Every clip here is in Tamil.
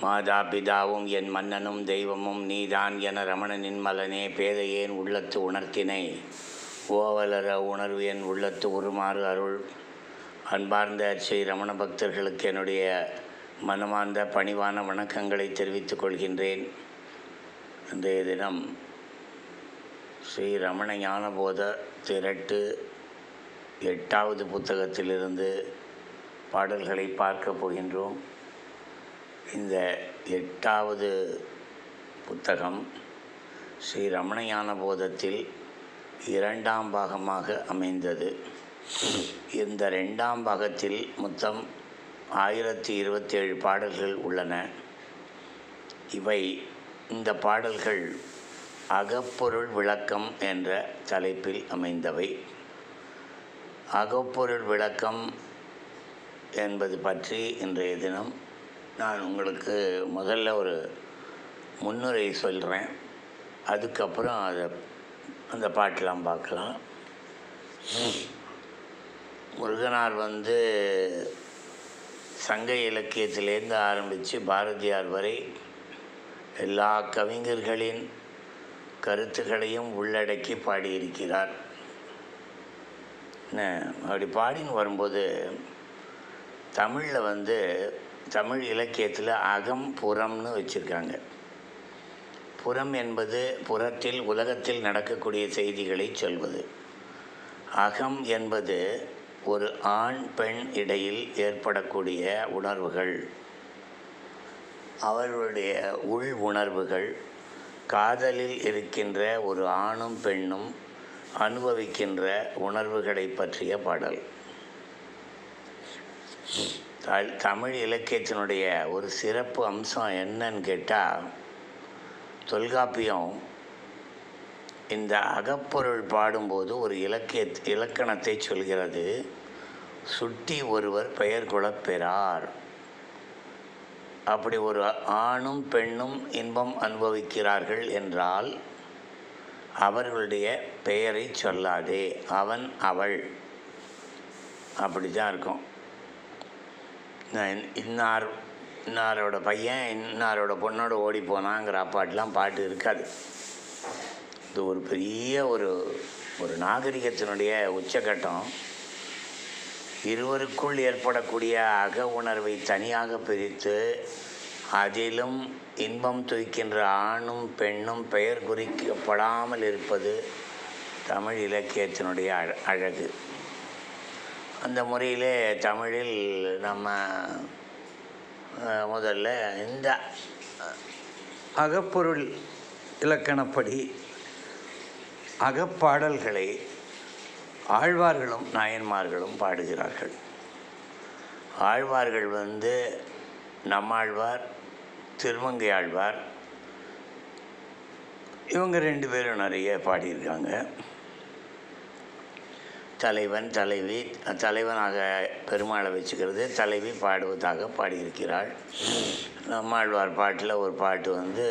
மாதா பிதாவும் என் மன்னனும் தெய்வமும் நீதான் என ரமணனின் மலனே பேதையேன் உள்ளத்து உணர்த்தினை ஓவலர உணர்வு என் உள்ளத்து உருமாறு அருள் அன்பார்ந்த ஸ்ரீ ரமண பக்தர்களுக்கு என்னுடைய மனமார்ந்த பணிவான வணக்கங்களை தெரிவித்துக் கொள்கின்றேன் இன்றைய தினம் ஸ்ரீ ரமண ஞானபோத திரட்டு எட்டாவது புத்தகத்திலிருந்து பாடல்களை பார்க்க போகின்றோம் இந்த எட்டாவது புத்தகம் ஸ்ரீ ரமணயான போதத்தில் இரண்டாம் பாகமாக அமைந்தது இந்த ரெண்டாம் பாகத்தில் மொத்தம் ஆயிரத்தி இருபத்தேழு பாடல்கள் உள்ளன இவை இந்த பாடல்கள் அகப்பொருள் விளக்கம் என்ற தலைப்பில் அமைந்தவை அகப்பொருள் விளக்கம் என்பது பற்றி இன்றைய தினம் நான் உங்களுக்கு முதல்ல ஒரு முன்னுரை சொல்கிறேன் அதுக்கப்புறம் அதை அந்த பாட்டெலாம் பார்க்கலாம் முருகனார் வந்து சங்க இலக்கியத்திலேருந்து ஆரம்பித்து பாரதியார் வரை எல்லா கவிஞர்களின் கருத்துக்களையும் உள்ளடக்கி பாடியிருக்கிறார் என்ன அப்படி பாடின்னு வரும்போது தமிழில் வந்து தமிழ் இலக்கியத்தில் அகம் புறம்னு வச்சுருக்காங்க புறம் என்பது புறத்தில் உலகத்தில் நடக்கக்கூடிய செய்திகளை சொல்வது அகம் என்பது ஒரு ஆண் பெண் இடையில் ஏற்படக்கூடிய உணர்வுகள் அவர்களுடைய உள் உணர்வுகள் காதலில் இருக்கின்ற ஒரு ஆணும் பெண்ணும் அனுபவிக்கின்ற உணர்வுகளை பற்றிய பாடல் த- தமிழ் இலக்கியத்தினுடைய ஒரு சிறப்பு அம்சம் என்னன்னு கேட்டால் தொல்காப்பியம் இந்த அகப்பொருள் பாடும்போது ஒரு இலக்கிய இலக்கணத்தை சொல்கிறது சுட்டி ஒருவர் பெயர் குலப் பெறார் அப்படி ஒரு ஆணும் பெண்ணும் இன்பம் அனுபவிக்கிறார்கள் என்றால் அவர்களுடைய பெயரை சொல்லாதே அவன் அவள் அப்படி தான் இருக்கும் நான் இன்னார் இன்னாரோட பையன் இன்னாரோட பொண்ணோட ஓடி போனாங்கிற பாட்டெலாம் பாட்டு இருக்காது இது ஒரு பெரிய ஒரு ஒரு நாகரிகத்தினுடைய உச்சக்கட்டம் இருவருக்குள் ஏற்படக்கூடிய அக உணர்வை தனியாக பிரித்து அதிலும் இன்பம் துய்க்கின்ற ஆணும் பெண்ணும் பெயர் குறிக்கப்படாமல் இருப்பது தமிழ் இலக்கியத்தினுடைய அழ அழகு அந்த முறையிலே தமிழில் நம்ம அஹ், முதல்ல இந்த அஹ், அகப்பொருள் இலக்கணப்படி அகப்பாடல்களை ஆழ்வார்களும் நாயன்மார்களும் பாடுகிறார்கள் ஆழ்வார்கள் வந்து நம்மாழ்வார் திருமங்கை ஆழ்வார் இவங்க ரெண்டு பேரும் நிறைய பாடியிருக்காங்க தலைவன் தலைவி தலைவனாக பெருமாளை வச்சுக்கிறது தலைவி பாடுவதாக பாடியிருக்கிறாள் நம்மாழ்வார் பாட்டில் ஒரு பாட்டு வந்து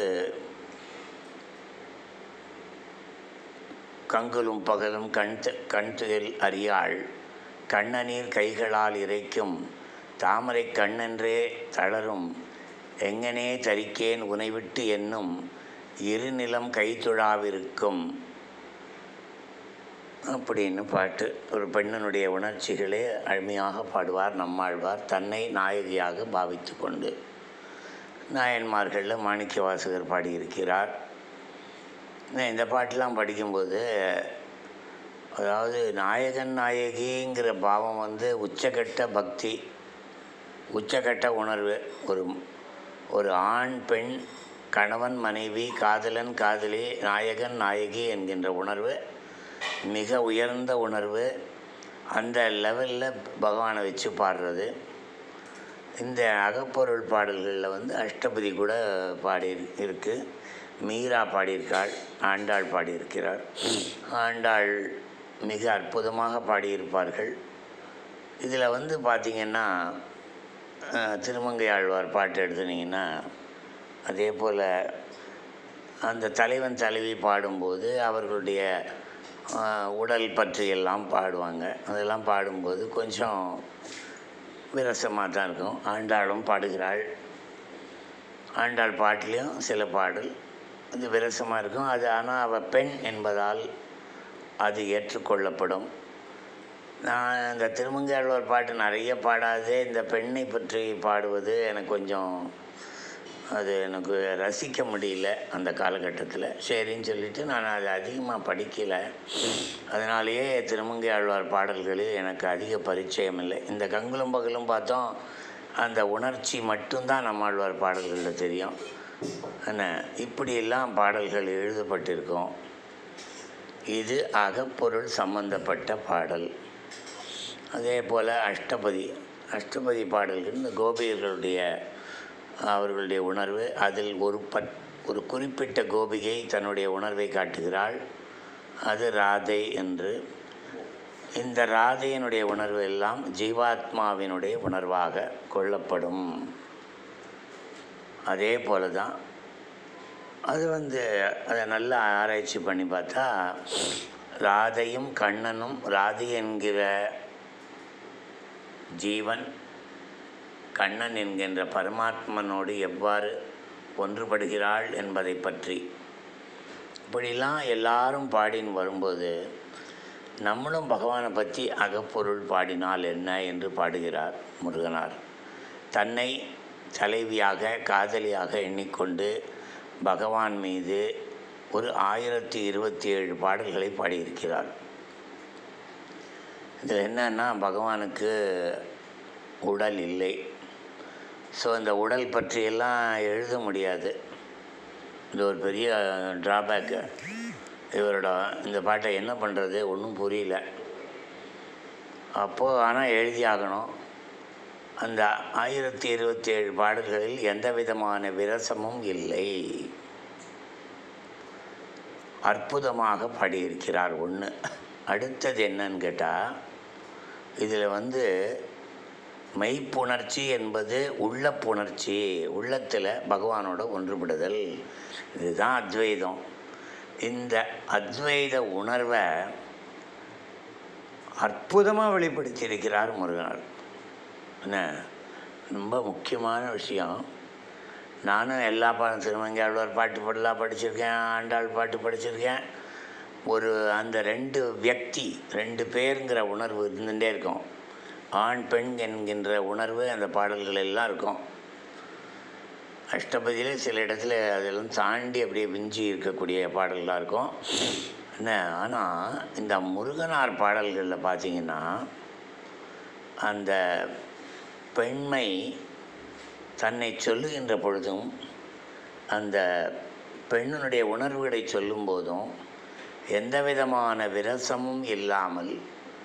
கங்குலும் பகலும் கண் த- கண் துயில் அறியாள் கண்ணநீர் கைகளால் இறைக்கும் தாமரை கண்ணென்றே தளரும் எங்கனே தரிக்கேன் உனைவிட்டு என்னும் இருநிலம் கைத்துழாவிருக்கும் அப்படின்னு பாட்டு ஒரு பெண்ணினுடைய உணர்ச்சிகளே அருமையாக பாடுவார் நம்மாழ்வார் தன்னை நாயகியாக பாவித்து கொண்டு நாயன்மார்களில் மாணிக்க வாசகர் பாடியிருக்கிறார் நான் இந்த பாட்டெலாம் படிக்கும்போது அதாவது நாயகன் நாயகிங்கிற பாவம் வந்து உச்சக்கட்ட பக்தி உச்சக்கட்ட உணர்வு ஒரு ஒரு ஆண் பெண் கணவன் மனைவி காதலன் காதலி நாயகன் நாயகி என்கின்ற உணர்வு மிக உயர்ந்த உணர்வு அந்த லெவலில் பகவானை வச்சு பாடுறது இந்த அகப்பொருள் பாடல்களில் வந்து அஷ்டபதி கூட பாடி இருக்கு மீரா பாடியிருக்காள் ஆண்டாள் பாடியிருக்கிறார் ஆண்டாள் மிக அற்புதமாக பாடியிருப்பார்கள் இதில் வந்து பார்த்திங்கன்னா அஹ், திருமங்கை ஆழ்வார் பாட்டு எடுத்துனீங்கன்னா அதே போல் அந்த தலைவன் தலைவி பாடும்போது அவர்களுடைய ஆஹ், உடல் பற்றி எல்லாம் பாடுவாங்க அதெல்லாம் பாடும்போது கொஞ்சம் விரசமாக தான் இருக்கும் ஆண்டாளும் பாடுகிறாள் ஆண்டாள் பாட்டிலையும் சில பாடல் அது விரசமாக இருக்கும் அது ஆனால் அவள் பெண் என்பதால் அது ஏற்றுக்கொள்ளப்படும் நான் இந்த திருமங்கையாழ்வார் பாட்டு நிறைய பாடாதே இந்த பெண்ணை பற்றி பாடுவது எனக்கு கொஞ்சம் அது எனக்கு ரசிக்க முடியல அந்த காலகட்டத்தில் சரின்னு சொல்லிட்டு நான் அதை அதிகமாக படிக்கலை அதனாலேயே திருமங்கை ஆழ்வார் பாடல்களில் எனக்கு அதிக பரிச்சயம் இல்லை இந்த கங்குலும் பகலும் பார்த்தோம் அந்த உணர்ச்சி மட்டும்தான் நம்மாழ்வார் பாடல்களில் தெரியும் என்ன இப்படியெல்லாம் பாடல்கள் எழுதப்பட்டிருக்கும் இது அகப்பொருள் சம்பந்தப்பட்ட பாடல் அதே போல் அஷ்டபதி அஷ்டபதி பாடல்கள் இந்த கோபியர்களுடைய அவர்களுடைய உணர்வு அதில் ஒரு பட் ஒரு குறிப்பிட்ட கோபிகை தன்னுடைய உணர்வை காட்டுகிறாள் அது ராதை என்று இந்த ராதையினுடைய உணர்வு எல்லாம் ஜீவாத்மாவினுடைய உணர்வாக கொள்ளப்படும் அதே போல தான் அது வந்து அதை நல்லா ஆராய்ச்சி பண்ணி பார்த்தா ராதையும் கண்ணனும் ராதை என்கிற ஜீவன் கண்ணன் என்கின்ற பரமாத்மனோடு எவ்வாறு ஒன்றுபடுகிறாள் என்பதை பற்றி இப்படிலாம் எல்லாரும் பாடின்னு வரும்போது நம்மளும் பகவானை பற்றி அகப்பொருள் பாடினால் என்ன என்று பாடுகிறார் முருகனார் தன்னை தலைவியாக காதலியாக எண்ணிக்கொண்டு பகவான் மீது ஒரு ஆயிரத்தி இருபத்தி ஏழு பாடல்களை பாடியிருக்கிறார் இதில் என்னன்னா பகவானுக்கு உடல் இல்லை ஸோ இந்த உடல் பற்றியெல்லாம் எழுத முடியாது இது ஒரு பெரிய ட்ராபேக்கு இவரோட இந்த பாட்டை என்ன பண்ணுறது ஒன்றும் புரியல அப்போது ஆனால் எழுதி ஆகணும் அந்த ஆயிரத்தி இருபத்தி ஏழு பாடல்களில் எந்த விதமான விரசமும் இல்லை அற்புதமாக பாடியிருக்கிறார் ஒன்று அடுத்தது என்னன்னு கேட்டால் இதில் வந்து மெய்ப்புணர்ச்சி என்பது உள்ள புணர்ச்சி உள்ளத்தில் பகவானோட ஒன்றுபடுதல் இதுதான் அத்வைதம் இந்த அத்வைத உணர்வை அற்புதமாக வெளிப்படுத்தியிருக்கிறார் முருகனர் என்ன ரொம்ப முக்கியமான விஷயம் நானும் எல்லா பாடம் திருமங்கையாழ்வார் பாட்டு பாடலாம் படிச்சிருக்கேன் ஆண்டாள் பாட்டு படிச்சிருக்கேன் ஒரு அந்த ரெண்டு வியக்தி ரெண்டு பேருங்கிற உணர்வு இருந்துகிட்டே இருக்கும் ஆண் பெண் என்கின்ற உணர்வு அந்த பாடல்கள் எல்லாம் இருக்கும் அஷ்டபதியிலே சில இடத்துல அதெல்லாம் தாண்டி அப்படியே விஞ்சி இருக்கக்கூடிய பாடல்களாக இருக்கும் என்ன ஆனால் இந்த முருகனார் பாடல்களில் பார்த்தீங்கன்னா அந்த பெண்மை தன்னை சொல்லுகின்ற பொழுதும் அந்த பெண்ணினுடைய உணர்வுகளை சொல்லும்போதும் எந்த விதமான விரசமும் இல்லாமல்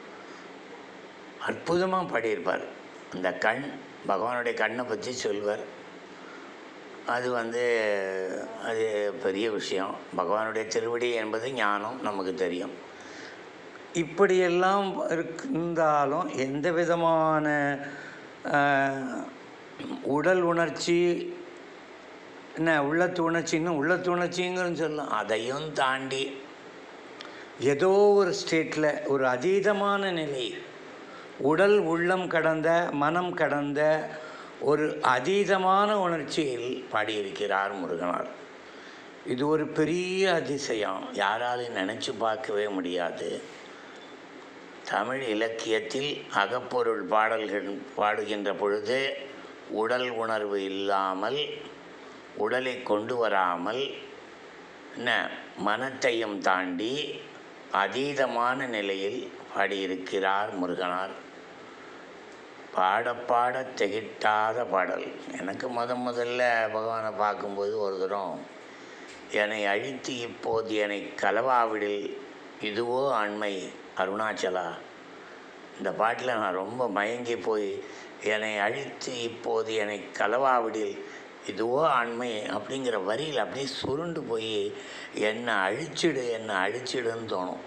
அற்புதமாக பாடியிருப்பார் அந்த கண் பகவானுடைய கண்ணை பற்றி சொல்வார் அது வந்து அது பெரிய விஷயம் பகவானுடைய திருவடி என்பது ஞானம் நமக்கு தெரியும் இப்படியெல்லாம் இருந்தாலும் எந்த விதமான ஆஹ், உடல் உணர்ச்சி என்ன உள்ளத்து உணர்ச்சின்னு உள்ளத்து உணர்ச்சிங்கன்னு சொல்லலாம் அதையும் தாண்டி ஏதோ ஒரு ஸ்டேட்டில் ஒரு அதீதமான நிலை உடல் உள்ளம் கடந்த மனம் கடந்த ஒரு அதீதமான உணர்ச்சியில் பாடியிருக்கிறார் முருகனார் இது ஒரு பெரிய அதிசயம் யாராலும் நினச்சி பார்க்கவே முடியாது தமிழ் இலக்கியத்தில் அகப்பொருள் பாடல்கள் பாடுகின்ற பொழுது உடல் உணர்வு இல்லாமல் உடலை கொண்டு வராமல் என்ன மனத்தையும் தாண்டி அதீதமான நிலையில் பாடியிருக்கிறார் முருகனார் பாட பாட திகிட்டாத பாடல் எனக்கு முத முதல்ல பகவானை பார்க்கும்போது ஒரு தரம் என்னை அழித்து இப்போது என்னை கலவாவிடில் இதுவோ ஆண்மை அருணாச்சலா இந்த பாட்டில் நான் ரொம்ப மயங்கி போய் என்னை அழித்து இப்போது என்னை கலவாவிடில் இதுவோ ஆண்மை அப்படிங்கிற வரியில் அப்படியே சுருண்டு போய் என்னை அழிச்சிடு என்னை அழிச்சிடுன்னு தோணும்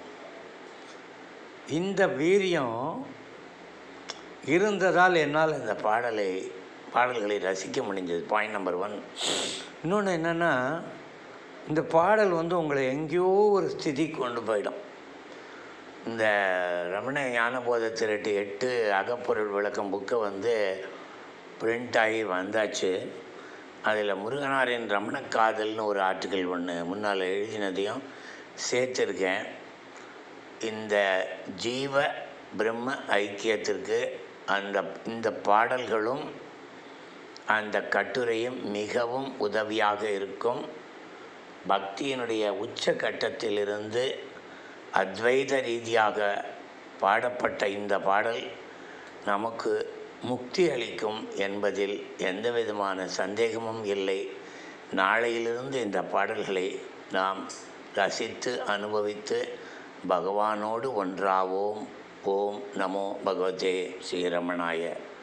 இந்த வீரியம் இருந்ததால் என்னால் இந்த பாடலை பாடல்களை ரசிக்க முடிஞ்சது பாயிண்ட் நம்பர் ஒன் இன்னொன்று என்னென்னா இந்த பாடல் வந்து உங்களை எங்கேயோ ஒரு ஸ்திதிக்கு கொண்டு போயிடும் இந்த ரமண ஞானபோத திரட்டு எட்டு அகப்பொருள் விளக்கம் புக்கை வந்து பிரிண்ட் ஆகி வந்தாச்சு அதில் முருகனாரின் ரமணக்காதல்னு ஒரு ஆர்டிக்கல் ஒன்று முன்னால் எழுதினதையும் சேர்த்துருக்கேன் இந்த ஜீவ பிரம்ம ஐக்கியத்திற்கு அந்த இந்த பாடல்களும் அந்த கட்டுரையும் மிகவும் உதவியாக இருக்கும் பக்தியினுடைய உச்சகட்டத்திலிருந்து அத்வைத ரீதியாக பாடப்பட்ட இந்த பாடல் நமக்கு முக்தி அளிக்கும் என்பதில் எந்த விதமான சந்தேகமும் இல்லை நாளையிலிருந்து இந்த பாடல்களை நாம் ரசித்து அனுபவித்து பகவானோடு ஒன்றாவோம் ஓம் நமோ பகவதே ஸ்ரீரமணாய